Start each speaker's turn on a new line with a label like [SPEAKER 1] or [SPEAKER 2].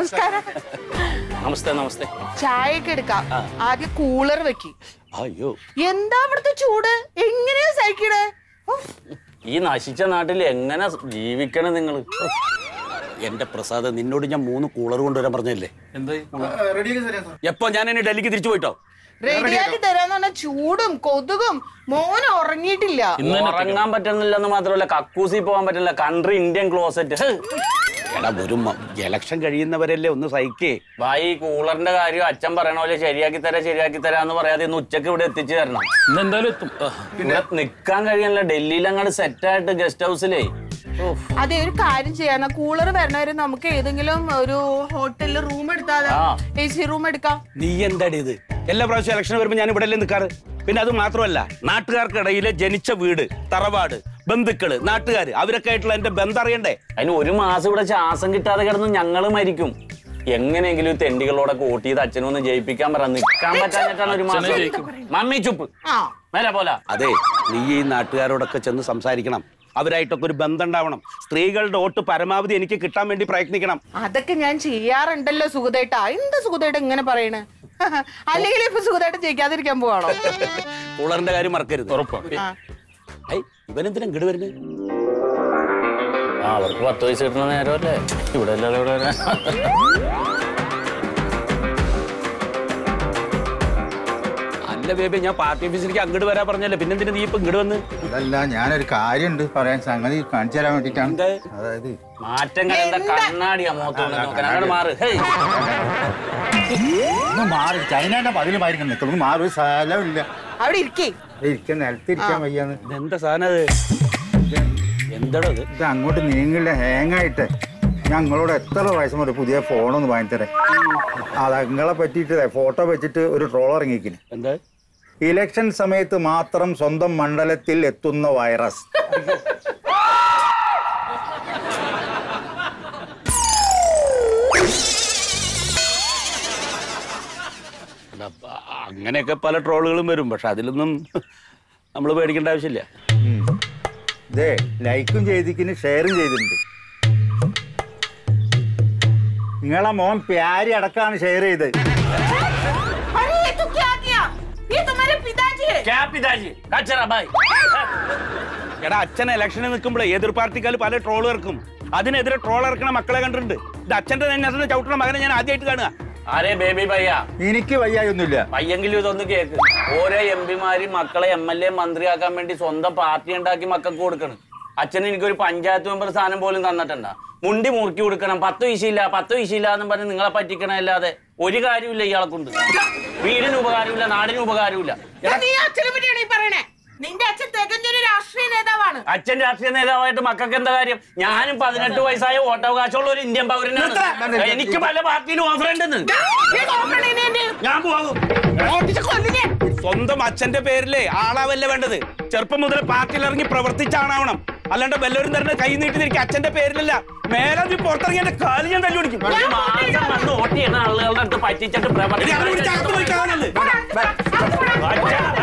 [SPEAKER 1] നമസ്കാരം
[SPEAKER 2] നമസ്തേ നമസ്തേ
[SPEAKER 1] ചായയൊക്കെ എടുക്കാം ആദ്യം കൂളർ വെക്കി
[SPEAKER 2] അയ്യോ
[SPEAKER 1] എന്താ ഇവിടുത്തെ ചൂട് എങ്ങനെയാ സഹിക്കണേ ഉഫ്.
[SPEAKER 2] ഈ നശിച്ച നാട്ടിൽ എങ്ങനെ ജീവിക്കണം നിങ്ങൾ എന്റെ പ്രസാദ് നിന്നോട് ഞാൻ മൂന്ന് കൂളർ കൊണ്ടുവരാൻ പറഞ്ഞല്ലേ എപ്പോ ഞാൻ എന്നെ ഡൽഹിക്ക് തിരിച്ചു പോയിട്ടോ
[SPEAKER 1] റെഡിയാക്കി തരാന്ന് പറഞ്ഞ ചൂടും കൊതുകും മോൻ ഉറങ്ങിയിട്ടില്ല
[SPEAKER 2] ഉറങ്ങാൻ പറ്റുന്നില്ലെന്ന് മാത്രമല്ല കക്കൂസി പോകാൻ പറ്റില്ല കൺട്രി ഇന്ത്യൻ ക്ലോസറ്റ്
[SPEAKER 3] എടാ ഒരു ഇലക്ഷൻ കഴിയുന്നവരല്ലേ ഒന്ന് സഹിക്കേ
[SPEAKER 2] ഭായി ഈ കൂളറിന്റെ കാര്യം അച്ഛൻ പറയണ പോലെ ശരിയാക്കി തരാം ശരിയാക്കി തരാന്ന് പറയാതെ ഇന്ന് ഉച്ചക്ക് ഇവിടെ എത്തിച്ചു തരണം
[SPEAKER 4] ഇന്നെന്തായാലും എത്തും
[SPEAKER 2] ഇവിടെ നിക്കാൻ കഴിയല്ല ഡൽഹിയിൽ അങ്ങോട്ട് സെറ്റ് ആയിട്ട് ഗസ്റ്റ് ഹൗസിലേ ഉഫ്.
[SPEAKER 1] അതെ ഒരു കാര്യം ചെയ്യാന്ന കൂളർ വരണവരെ നമുക്ക് ഏതെങ്കിലും ഒരു ഹോട്ടലിൽ റൂം എടുത്താലോ
[SPEAKER 2] ആ.
[SPEAKER 1] എ സി റൂം എടുക്കാം
[SPEAKER 3] നീ എന്താടി ഇത് എല്ലാ പ്രാവശ്യം ഇലക്ഷൻ വരുമ്പോൾ ഞാൻ ഇവിടെ അല്ലേ നിൽക്കാറ് പിന്നെ അത് മാത്രമല്ല നാട്ടുകാർക്കിടയിലെ ജനിച്ച വീട് തറവാട് ബന്ധുക്കള് നാട്ടുകാര് അവരൊക്കെ ആയിട്ടുള്ള എന്റെ ബന്ധം അറിയണ്ടേ
[SPEAKER 2] അതിന് ഒരു മാസം ഇവിടെ ശ്വാസം കിട്ടാതെ കിടന്ന് ഞങ്ങള് മരിക്കും എങ്ങനെയെങ്കിലും ഈ തെണ്ടികളോടൊക്കെ വോട്ട് ചെയ്ത് അച്ഛനൊന്ന് ജയിപ്പിക്കാൻ പറ നിൽക്കാൻ പറ്റാഞ്ഞിട്ടാണ് ഒരു മാസം മമ്മി ചുപ്പ്
[SPEAKER 1] ആ
[SPEAKER 2] മേലെ പോല
[SPEAKER 3] അതെ നീ ഈ നാട്ടുകാരോടൊക്കെ ചെന്ന് സംസാരിക്കണം അവരായിട്ടൊക്കെ ഒരു ബന്ധം ഉണ്ടാവണം സ്ത്രീകളുടെ വോട്ട് പരമാവധി എനിക്ക് കിട്ടാൻ വേണ്ടി പ്രയത്നിക്കണം
[SPEAKER 1] അതൊക്കെ ഞാൻ ചെയ്യാറുണ്ടല്ലോ സുഖതേട്ടാ എന്ത് സുഖതേട്ട ഇങ്ങനെ പറയണേ അല്ലെങ്കിൽ ഇപ്പൊ സുഖതേട്ട ജയിക്കാതിരിക്കാൻ പോവാണോ
[SPEAKER 3] കൂളറിന്റെ കാര്യം മറക്കരുത്
[SPEAKER 4] ഉറപ്പാണ്
[SPEAKER 1] ആ.
[SPEAKER 3] ഐ ഇവനെന്തിനാ ഇങ്ങോട്ട് വരുന്നത്
[SPEAKER 2] ആ അവർക്ക് പത്ത് വയസ്സ് കിട്ടുന്ന നേരമല്ലേ ഇവിടെ അല്ലല്ലോ ഇവിടെ വരാൻ.
[SPEAKER 3] അല്ല ബേബി ഞാൻ പാർട്ടി ഓഫീസിലേക്ക് അങ്ങോട്ട് വരാൻ പറഞ്ഞല്ലേ പിന്നെന്തിനാ നീ ഇപ്പൊ ഇങ്ങോട്ട് വന്ന്
[SPEAKER 5] അതല്ല ഞാനൊരു കാര്യമുണ്ട് പറയാൻ സംഗതി കാണിച്ചു തരാൻ വേണ്ടിട്ടാണ്
[SPEAKER 3] എന്താ?
[SPEAKER 5] അതായത്
[SPEAKER 2] മാറ്റങ്ങൾ എന്താ കണ്ണാടിയാ മുഖത്തോണ്ട് നോക്കാൻ അങ്ങോട്ട് മാറ് ഹേയ്
[SPEAKER 5] ഒന്ന് മാറി ചൈനയുടെ പതിലുമായിരിക്കും നിൽക്കുന്നു ഒന്ന് മാറി ഒരു സ്ഥലമില്ല
[SPEAKER 1] അവിടെ ഇരിക്കേ
[SPEAKER 5] ഇരിക്കാൻ നിലത്തിരിക്കാൻ വയ്യാന്ന്
[SPEAKER 3] ഇതെന്താ സാധനം അത് എന്താടോ അത്
[SPEAKER 5] ഇത് അങ്ങോട്ട് നീങ്ങില്ല ഹാങ്ങായിട്ട് ഞങ്ങളോട് എത്ര പ്രാവശ്യം ഒരു പുതിയ ഫോണൊന്ന് വാങ്ങിത്തരേ അത് നിങ്ങളെ പറ്റിയിട്ട് ഫോട്ടോ വെച്ചിട്ട് ഒരു ട്രോൾ ഇറങ്ങിക്കിന്
[SPEAKER 3] എന്താ
[SPEAKER 5] ഇലക്ഷൻ സമയത്ത് മാത്രം സ്വന്തം മണ്ഡലത്തിൽ എത്തുന്ന വൈറസ്
[SPEAKER 3] അല്ല, അ- അങ്ങനെയൊക്കെ പല ട്രോളുകളും വരും പക്ഷെ അതിലൊന്നും നമ്മൾ പേടിക്കേണ്ട ആവശ്യമില്ല
[SPEAKER 5] ഇതേ ലൈക്കും ചെയ്തിക്കിന് ഷെയറും ചെയ്തിട്ടുണ്ട് നിങ്ങളെ മോൻ പ്യാരി അടക്കാണ് ഷെയർ ചെയ്തത്
[SPEAKER 1] अरे ये तो क्या किया ये तुम्हारे पिताजी है
[SPEAKER 2] ക്യാ പിതാജി കച്ചറ ബായ്
[SPEAKER 3] എടാ അച്ഛൻ ഇലക്ഷനിൽ നിൽക്കുമ്പോഴേ എതിർ പാർട്ടിക്കാർ പല ട്രോൾ ഇറക്കും അതിനെതിരെ ട്രോൾ ഇറക്കണ മക്കളെ കണ്ടിട്ടുണ്ട് ഇത് അച്ഛന്റെ തന്നെ ചവിട്ടണ മകനെ ഞാൻ ആദ്യമായിട്ട് കാണുക
[SPEAKER 2] ആരേ ബേബി പയ്യ
[SPEAKER 5] എനിക്ക് വയ്യായൊന്നുമില്ല
[SPEAKER 2] പയ്യെങ്കിലും ഇതൊന്ന് കേക്ക് ഓരോ എം പിമാര് മക്കളെ എം എൽ എ മന്ത്രിയാക്കാൻ വേണ്ടി സ്വന്തം പാർട്ടി ഉണ്ടാക്കി മക്കൾക്ക് കൊടുക്കണം അച്ഛൻ എനിക്കൊരു പഞ്ചായത്ത് മെമ്പർ സ്ഥാനം പോലും തന്നിട്ടുണ്ടാ മുണ്ടി മുറുക്കി കൊടുക്കണം പത്ത് വിശയില്ല പത്ത് വിശയില്ല എന്ന് പറഞ്ഞ് നിങ്ങളെ പറ്റിക്കണ അല്ലാതെ ഒരു കാര്യമില്ല ഇയാളെ കൊണ്ട് വീടിന് ഉപകാരമില്ല നാടിന് ഉപകാരമില്ല
[SPEAKER 1] ഇത് നീ അച്ഛനെ പറ്റിയാണ് ഈ പറയണേ നിന്റെ അച്ഛൻ തികഞ്ഞൊരു രാഷ്ട്രീയ നേതാവാണ്
[SPEAKER 2] അച്ഛൻ രാഷ്ട്രീയ നേതാവായിട്ട് മക്കൾക്ക് എന്താ കാര്യം ഞാനും പതിനെട്ട് വയസ്സായ വോട്ടവകാശമുള്ള ഒരു ഇന്ത്യൻ പൗരനാണ് എനിക്ക് പല പാർട്ടിയിലും ഓഫർ ഉണ്ടെന്ന്
[SPEAKER 1] നീ നോക്കണേ നീ എന്നെ.
[SPEAKER 3] ഞാൻ പോകും
[SPEAKER 1] ഓടിച്ച് കൊല്ലും ഞാൻ.
[SPEAKER 3] സ്വന്തം അച്ഛന്റെ പേരിലേ ആളാവല്ല വേണ്ടത് ചെറുപ്പം മുതൽ പാർട്ടിയിൽ ഇറങ്ങി പ്രവർത്തിച്ചാണാവണം അല്ലാണ്ട് വല്ലവരും തരുന്ന കൈ നീട്ടി തിരിക്കുക അച്ഛന്റെ പേരിലല്ല മേലെ നീ പുറത്തിറങ്ങി എന്റെ കാല് ഞാൻ തല്ലി പിടിക്കും
[SPEAKER 2] ഒരു മാസം വന്ന് വോട്ട് ചെയ്യുന്ന ആളുകളുടെ അടുത്ത് പറ്റിച്ചിട്ട്
[SPEAKER 3] എടി, അവനെ വിളിച്ച് അകത്ത് പോയി കാണല്ലേ?
[SPEAKER 2] പ്രവർത്തനം